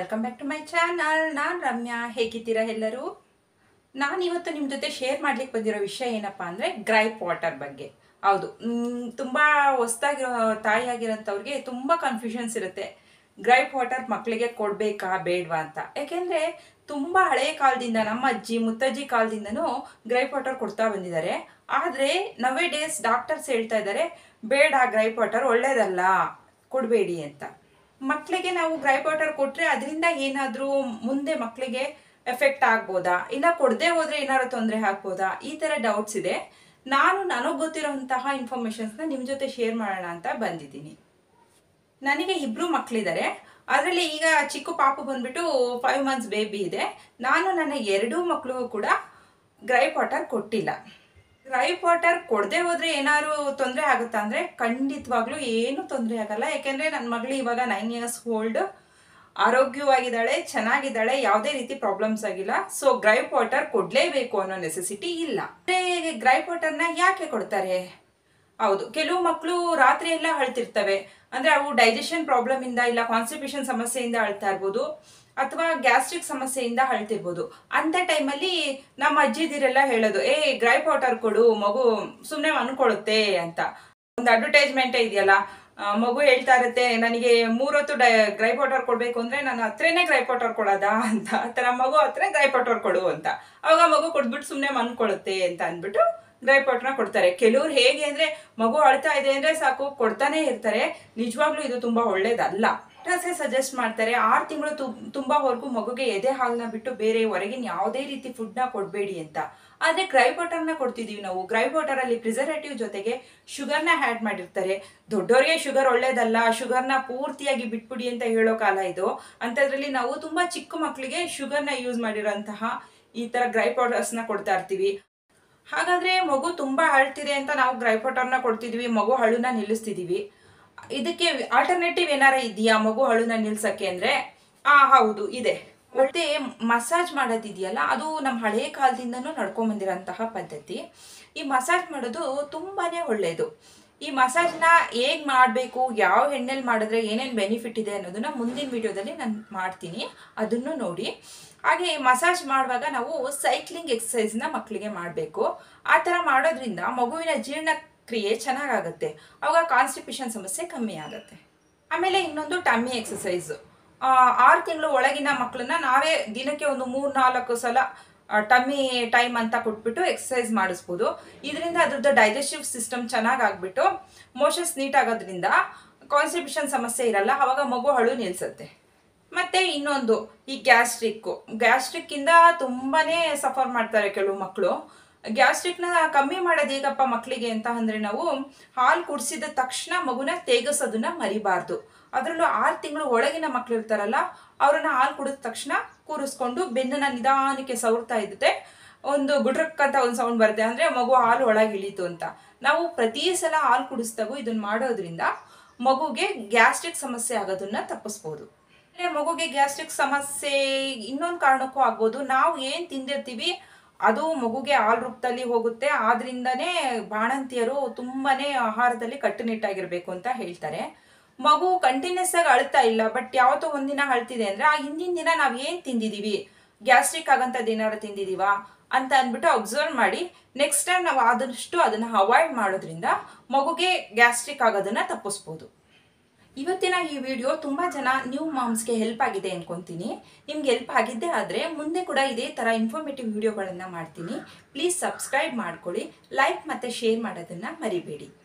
welcome back to my channel ನಾನು ರಮ್ಯಾ ಹೇಗಿದ್ದೀರಾ ಎಲ್ಲರೂ ನಾನು ಇವತ್ತು ನಿಮ್ಮ ಜೊತೆ ಶೇರ್ ಮಾಡ್ಲಿಕ್ಕೆ ಬಂದಿರೋ ವಿಷಯ ಏನಪ್ಪ ಅಂದರೆ ಗ್ರೈಪ್ ವಾಟರ್ ಬಗ್ಗೆ ಹೌದು ಮ್, ತುಂಬಾ ಹೊಸ್ದಾಗಿರೋ ತಾಯಿಯಾಗಿರೋಂಥವ್ರಿಗೆ ತುಂಬ ಕನ್ಫ್ಯೂಷನ್ಸ್ ಇರುತ್ತೆ ಗ್ರೈಪ್ ವಾಟರ್ ಮಕ್ಕಳಿಗೆ ಕೊಡಬೇಕಾ ಬೇಡವಾ ಅಂತ ಯಾಕೆಂದರೆ ತುಂಬ ಹಳೆಯ ಕಾಲದಿಂದ ನಮ್ಮ ಅಜ್ಜಿ ಮುತ್ತಜ್ಜಿ ಕಾಲದಿಂದನೂ ಗ್ರೈಪ್ ವಾಟರ್ ಕೊಡ್ತಾ ಬಂದಿದ್ದಾರೆ ಆದರೆ ನವೇ ಡೇಸ್ ಡಾಕ್ಟರ್ಸ್ ಹೇಳ್ತಾ ಇದ್ದಾರೆ ಬೇಡ ಗ್ರೈಪ್ ವಾಟರ್ ಒಳ್ಳೇದಲ್ಲ ಕೊಡಬೇಡಿ ಅಂತ ಮಕ್ಕಳಿಗೆ ನಾವು ಗ್ರೈಪ್ ವಾಟರ್ ಕೊಟ್ಟರೆ ಅದರಿಂದ ಏನಾದರೂ ಮುಂದೆ ಮಕ್ಕಳಿಗೆ ಎಫೆಕ್ಟ್ ಆಗ್ಬೋದಾ ಇಲ್ಲ ಕೊಡದೆ ಹೋದ್ರೆ ಏನಾದ್ರು ತೊಂದರೆ ಆಗ್ಬೋದಾ ಈ ಥರ ಡೌಟ್ಸ್ ಇದೆ ನಾನು ನನಗೆ ಗೊತ್ತಿರೋಂತಹ ಇನ್ಫಾರ್ಮೇಷನ್ಸ್ನ ನಿಮ್ಮ ಜೊತೆ ಶೇರ್ ಮಾಡೋಣ ಅಂತ ಬಂದಿದ್ದೀನಿ ನನಗೆ ಇಬ್ರು ಮಕ್ಕಳಿದ್ದಾರೆ ಅದರಲ್ಲಿ ಈಗ ಚಿಕ್ಕ ಪಾಪು ಬಂದ್ಬಿಟ್ಟು ಫೈವ್ ಮಂತ್ಸ್ ಬೇಬಿ ಇದೆ ನಾನು ನನ್ನ ಎರಡೂ ಮಕ್ಕಳಿಗೂ ಕೂಡ ಗ್ರೈಪ್ ವಾಟರ್ ಕೊಟ್ಟಿಲ್ಲ ಗ್ರೈಪ್ ವಾಟರ್ ಕೊಡದೆ ಹೋದ್ರೆ ಏನಾದ್ರು ತೊಂದರೆ ಆಗುತ್ತಾ ಅಂದರೆ ಖಂಡಿತವಾಗ್ಲೂ ಏನೂ ತೊಂದರೆ ಆಗಲ್ಲ ಯಾಕೆಂದರೆ ನನ್ನ ಮಗಳು ಇವಾಗ ನೈನ್ ಇಯರ್ಸ್ ಓಲ್ಡ್ ಆರೋಗ್ಯವಾಗಿದ್ದಾಳೆ ಚೆನ್ನಾಗಿದ್ದಾಳೆ ಯಾವುದೇ ರೀತಿ ಪ್ರಾಬ್ಲಮ್ಸ್ ಆಗಿಲ್ಲ ಸೊ ಗ್ರೈಪ್ ವಾಟರ್ ಕೊಡಲೇಬೇಕು ಅನ್ನೋ ನೆಸೆಸಿಟಿ ಇಲ್ಲ ಮತ್ತೆ ಗ್ರೈಪ್ ವಾಟರ್ನ ಯಾಕೆ ಕೊಡ್ತಾರೆ ಹೌದು ಕೆಲವು ಮಕ್ಕಳು ರಾತ್ರಿ ಎಲ್ಲ ಅಳ್ತಿರ್ತವೆ ಅಂದ್ರೆ ಅವು ಡೈಜೆಷನ್ ಪ್ರಾಬ್ಲಮ್ ಇಂದ ಇಲ್ಲ ಕಾನ್ಸ್ಟಿಪೇಷನ್ ಸಮಸ್ಯೆಯಿಂದ ಅಳ್ತಾ ಇರ್ಬೋದು ಅಥವಾ ಗ್ಯಾಸ್ಟ್ರಿಕ್ ಸಮಸ್ಯೆಯಿಂದ ಅಳ್ತಿರ್ಬೋದು ಅಂತ ಟೈಮಲ್ಲಿ ನಮ್ಮ ಅಜ್ಜಿದಿರೆಲ್ಲ ಹೇಳೋದು ಏ ಗ್ರೈಪ್ ವಾಟರ್ ಕೊಡು ಮಗು ಸುಮ್ಮನೆ ಅನ್ಕೊಳ್ಳುತ್ತೆ ಅಂತ ಒಂದು ಅಡ್ವರ್ಟೈಸ್ಮೆಂಟೇ ಇದೆಯಲ್ಲ ಆ, ಮಗು ಹೇಳ್ತಾ ಇರುತ್ತೆ ನನಗೆ ಮೂರೊತ್ತು ಡೈ ಗ್ರೈಪ್ ವಾಟರ್ ಕೊಡಬೇಕು ಅಂದ್ರೆ ನಾನು ಹತ್ರನೇ ಗ್ರೈಪ್ ವಾಟರ್ ಕೊಡೋದಾ ಅಂತ ಆ ಥರ ಮಗು ಹತ್ರ ಗ್ರೈಪ್ ವಾಟರ್ ಕೊಡು ಅಂತ ಅವಾಗ ಮಗು ಕೊಟ್ಬಿಟ್ಟು ಸುಮ್ಮನೆ ಮನ್ಕೊಳ್ಳುತ್ತೆ ಅಂತ ಅಂದ್ಬಿಟ್ಟು ಗ್ರೈಪ್ ವಾಟರ್ನ ಕೊಡ್ತಾರೆ ಕೆಲವ್ರು ಹೇಗೆ ಅಂದ್ರೆ ಮಗು ಅಳ್ತಾ ಇದೆ ಅಂದ್ರೆ ಸಾಕು ಕೊಡ್ತಾನೆ ಇರ್ತಾರೆ ನಿಜವಾಗ್ಲೂ ಇದು ತುಂಬಾ ಒಳ್ಳೇದಲ್ಲ ಡಾಕ್ಟರ್ಸೇ ಸಜೆಸ್ಟ್ ಮಾಡ್ತಾರೆ ಆರು ತಿಂಗಳು ತುಂಬಾವರೆಗೂ ಮಗುಗೆ ಎದೆ ಹಾಲನ್ನ ಬಿಟ್ಟು ಬೇರೆ ಹೊರಗಿನ ಯಾವುದೇ ರೀತಿ ಫುಡ್ನ ಕೊಡಬೇಡಿ ಅಂತ ಆದ್ರೆ ಗ್ರೈಪ್ ವಾಟರ್ನ ಕೊಡ್ತಿದೀವಿ ನಾವು ಗ್ರೈಪ್ ವಾಟರ್ ಅಲ್ಲಿ ಪ್ರಿಸರ್ವೇಟಿವ್ ಜೊತೆಗೆ ಶುಗರ್ನ ಆ್ಯಡ್ ಮಾಡಿರ್ತಾರೆ ದೊಡ್ಡವರಿಗೆ ಶುಗರ್ ಒಳ್ಳೇದಲ್ಲ ಶುಗರ್ನ ಪೂರ್ತಿಯಾಗಿ ಬಿಟ್ಬಿಡಿ ಅಂತ ಹೇಳೋ ಕಾಲ ಇದು ಅಂಥದ್ರಲ್ಲಿ ನಾವು ತುಂಬಾ ಚಿಕ್ಕ ಮಕ್ಕಳಿಗೆ ಶುಗರ್ನ ಯೂಸ್ ಮಾಡಿರೋಂತಹ ಈ ತರ ಗ್ರೈಪ್ ವಾಟರ್ಸ್ನ ಕೊಡ್ತಾ ಇರ್ತೀವಿ ಹಾಗಾದ್ರೆ ಮಗು ತುಂಬಾ ಅಳ್ತಿದೆ ಅಂತ ನಾವು ಗ್ರೈಪ್ ವಾಟರ್ನ ಕೊಡ್ತಿದೀವಿ ಮಗು ಅಳುನ ನಿಲ್ಲಿಸ್ತಿದೀವಿ ಇದಕ್ಕೆ ಆಲ್ಟರ್ನೇಟಿವ್ ಏನಾರ ಇದೆಯಾ ಮಗು ಅಳುನ ನಿಲ್ಸಕ್ಕೆ ಅಂದ್ರೆ ಆ ಹೌದು ಇದೆ ಮತ್ತೆ ಮಸಾಜ್ ಮಾಡೋದಿದೆಯಲ್ಲ ಅದು ನಮ್ಮ ಹಳೆಯ ಕಾಲದಿಂದನೂ ನಡ್ಕೊಂಡ್ ಬಂದಿರೋಂತಹ ಪದ್ಧತಿ ಈ ಮಸಾಜ್ ಮಾಡೋದು ತುಂಬಾನೇ ಒಳ್ಳೆಯದು ಈ ಮಸಾಜ್ನ ಹೇಗ್ ಮಾಡಬೇಕು ಯಾವ ಎಣ್ಣೆಲಿ ಮಾಡಿದ್ರೆ ಏನೇನು ಬೆನಿಫಿಟ್ ಇದೆ ಅನ್ನೋದನ್ನ ಮುಂದಿನ ವಿಡಿಯೋದಲ್ಲಿ ನಾನು ಮಾಡ್ತೀನಿ ಅದನ್ನು ನೋಡಿ ಹಾಗೆ ಮಸಾಜ್ ಮಾಡುವಾಗ ನಾವು ಸೈಕ್ಲಿಂಗ್ ಎಕ್ಸಸೈಸ್ನ ಮಕ್ಕಳಿಗೆ ಮಾಡಬೇಕು ಆ ಥರ ಮಾಡೋದ್ರಿಂದ ಮಗುವಿನ ಜೀರ್ಣಕ್ರಿಯೆ ಚೆನ್ನಾಗಾಗುತ್ತೆ ಅವಾಗ ಕಾನ್ಸ್ಟಿಪೇಷನ್ ಸಮಸ್ಯೆ ಕಮ್ಮಿ ಆಗುತ್ತೆ ಆಮೇಲೆ ಇನ್ನೊಂದು ಟಮ್ಮಿ ಎಕ್ಸಸೈಸ್ ಆರು ತಿಂಗಳು ಒಳಗಿನ ಮಕ್ಕಳನ್ನ ನಾವೇ ದಿನಕ್ಕೆ ಒಂದು ಮೂರು ನಾಲ್ಕು ಸಲ ಟಮ್ಮಿ ಟೈಮ್ ಅಂತ ಕೊಟ್ಬಿಟ್ಟು ಎಕ್ಸಸೈಸ್ ಮಾಡಿಸ್ಬೋದು ಇದರಿಂದ ಅದ್ರದ್ದು ಡೈಜೆಸ್ಟಿವ್ ಸಿಸ್ಟಮ್ ಚೆನ್ನಾಗಿ ಆಗ್ಬಿಟ್ಟು ಮೋಷನ್ಸ್ ನೀಟ್ ಆಗೋದ್ರಿಂದ ಕಾನ್ಸ್ಟಿಪೇಷನ್ ಸಮಸ್ಯೆ ಇರಲ್ಲ ಅವಾಗ ಮಗು ಅಳು ನಿಲ್ಸುತ್ತೆ ಮತ್ತೆ ಇನ್ನೊಂದು ಈ ಗ್ಯಾಸ್ಟ್ರಿಕ್ ಗ್ಯಾಸ್ಟ್ರಿಕ್ ಇಂದ ತುಂಬಾನೇ ಸಫರ್ ಮಾಡ್ತಾರೆ ಕೆಲವು ಮಕ್ಕಳು ಗ್ಯಾಸ್ಟ್ರಿಕ್ನ ಕಮ್ಮಿ ಮಾಡೋದು ಹೇಗಪ್ಪ ಮಕ್ಕಳಿಗೆ ಅಂತ ಅಂದ್ರೆ ನಾವು ಹಾಲು ಕುಡಿಸಿದ ತಕ್ಷಣ ಮಗುನ ತೇಗಸೋದನ್ನ ಮರಿಬಾರ್ದು ಅದರಲ್ಲೂ ಆರು ತಿಂಗಳು ಒಳಗಿನ ಮಕ್ಳು ಇರ್ತಾರಲ್ಲ ಅವ್ರನ್ನ ಹಾಲು ಕುಡಿದ ತಕ್ಷಣ ಕೂರಿಸ್ಕೊಂಡು ಬೆನ್ನನ್ನ ನಿಧಾನಕ್ಕೆ ಸವರ್ತಾ ಇದ್ದೆ ಒಂದು ಗುಡ್ರಕ್ ಅಂತ ಒಂದು ಸೌಂಡ್ ಬರುತ್ತೆ ಅಂದ್ರೆ ಮಗು ಹಾಲು ಒಳಗೆ ಇಳೀತು ಅಂತ ನಾವು ಪ್ರತಿ ಸಲ ಹಾಲು ಕುಡಿಸ್ದಾಗೂ ಇದನ್ನ ಮಾಡೋದ್ರಿಂದ ಮಗುಗೆ ಗ್ಯಾಸ್ಟ್ರಿಕ್ ಸಮಸ್ಯೆ ಆಗೋದನ್ನ ತಪ್ಪಿಸ್ಬೋದು ಅಂದ್ರೆ ಮಗುಗೆ ಗ್ಯಾಸ್ಟ್ರಿಕ್ ಸಮಸ್ಯೆ ಇನ್ನೊಂದು ಕಾರಣಕ್ಕೂ ಆಗ್ಬೋದು ನಾವು ಏನು ತಿಂದಿರ್ತೀವಿ ಅದು ಮಗುಗೆ ಹಾಲು ರೂಪದಲ್ಲಿ ಹೋಗುತ್ತೆ ಆದ್ರಿಂದನೇ ಬಾಣಂತಿಯರು ತುಂಬಾನೇ ಆಹಾರದಲ್ಲಿ ಕಟ್ಟುನಿಟ್ಟಾಗಿರ್ಬೇಕು ಅಂತ ಹೇಳ್ತಾರೆ ಮಗು ಕಂಟಿನ್ಯೂಸ್ ಆಗಿ ಅಳ್ತಾ ಇಲ್ಲ ಬಟ್ ಯಾವತ್ತೋ ಒಂದಿನ ಅಳ್ತಿದೆ ಅಂದ್ರೆ ಆ ಹಿಂದಿನ ದಿನ ನಾವ್ ಏನ್ ತಿಂದಿದೀವಿ ಗ್ಯಾಸ್ಟ್ರಿಕ್ ಆಗಂತದ್ದು ಏನಾದ್ರು ತಿಂದಿದೀವಾ ಅಂತ ಅಂದ್ಬಿಟ್ಟು ಅಬ್ಸರ್ವ್ ಮಾಡಿ ನೆಕ್ಸ್ಟ್ ಟೈಮ್ ನಾವು ಆದಷ್ಟು ಅದನ್ನ ಅವಾಯ್ಡ್ ಮಾಡೋದ್ರಿಂದ ಮಗುಗೆ ಗ್ಯಾಸ್ಟ್ರಿಕ್ ಆಗೋದನ್ನ ತಪ್ಪಿಸ್ಬೋದು ಇವತ್ತಿನ ಈ ವಿಡಿಯೋ ತುಂಬ ಜನ ನ್ಯೂ ಮಾಮ್ಸ್ಗೆ ಹೆಲ್ಪ್ ಆಗಿದೆ ಅನ್ಕೊಂತೀನಿ ನಿಮ್ಗೆ ಹೆಲ್ಪ್ ಆಗಿದ್ದೇ ಆದರೆ ಮುಂದೆ ಕೂಡ ಇದೇ ಥರ ಇನ್ಫಾರ್ಮೇಟಿವ್ ವಿಡಿಯೋಗಳನ್ನು ಮಾಡ್ತೀನಿ ಪ್ಲೀಸ್ ಸಬ್ಸ್ಕ್ರೈಬ್ ಮಾಡ್ಕೊಳ್ಳಿ ಲೈಕ್ ಮತ್ತು ಶೇರ್ ಮಾಡೋದನ್ನು ಮರಿಬೇಡಿ